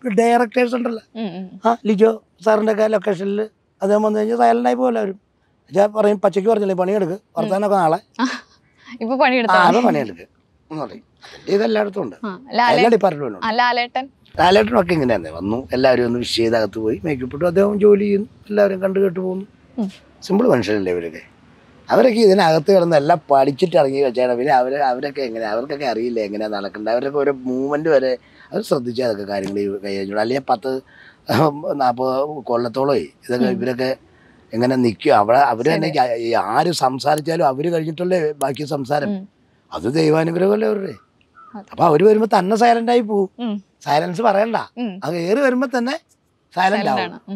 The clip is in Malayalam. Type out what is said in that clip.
ഡയറക്ടേഴ്സ് ഉണ്ടല്ലോ ഉം, ഉം. ആ ലിജോ സാറിൻ്റെ ഒക്കെ ലൊക്കേഷനിൽ അദ്ദേഹം വന്നു കഴിഞ്ഞാൽ സൈലൻ്റായി പോലെ അവരും ഞാൻ പറയും പച്ചയ്ക്ക് പറഞ്ഞില്ലേ പണിയെടുക്ക് വർത്താനൊക്കെ നാളെ ഇപ്പൊ ആ പണിയെടുത്താ അത് പണിയെടുക്ക് എന്ന് പറയും അതിൻ്റെ ഇത് എല്ലായിടത്തും ഉണ്ട് ആ, ലാലേ എല്ലാ ഡിപ്പാർട്ട്മെൻറ്റും ആ, ലാലേട്ടൻ ലാലേട്ടനൊക്കെ ഇങ്ങനെ തന്നെ വന്നു എല്ലാവരും ഒന്ന് വിഷ് ചെയ്ത് അകത്ത് പോയി മേക്കപ്പ് ഇട്ടു അദ്ദേഹം ജോലി ചെയ്യുന്നു എല്ലാവരും കണ്ടു കേട്ട് പോകുന്നു ഉം. സിമ്പിൾ മനുഷ്യരല്ലേ ഇവരൊക്കെ അവരൊക്കെ ഇതിനകത്ത് കിടന്ന് എല്ലാം പഠിച്ചിട്ട് ഇറങ്ങി വെച്ചാണ് പിന്നെ അവർ അവരൊക്കെ എങ്ങനെ അവർക്കൊക്കെ അറിയില്ല എങ്ങനെയാണ് നടക്കേണ്ടത് അവരൊക്കെ ഓരോ മൂവ്മെൻറ്റ് വരെ അവർ ശ്രദ്ധിച്ചാൽ അതൊക്കെ കാര്യങ്ങൾ കൈകാര്യം അല്ലെങ്കിൽ പത്ത് നാൽപ്പത് കൊല്ലത്തോളം ഇതൊക്കെ ഉം. ഇവരൊക്കെ എങ്ങനെ നിൽക്കും അവിടെ അവർ തന്നെ ശരി. ഈ ആര് സംസാരിച്ചാലും അവർ കഴിഞ്ഞിട്ടല്ലേ ബാക്കി സംസാരം ഉം. അത് ദൈവാനുഗ്രഹമല്ലേ അവരുടെ അതെ. അപ്പോൾ അവർ വരുമ്പോൾ തന്നെ സൈലൻ്റായി പോകും ഉം, സൈലൻസ് പറയണ്ട ഉം. അത് കയറി വരുമ്പോൾ തന്നെ സൈലൻ്റ് Silent ആവും ആണ് ഉം.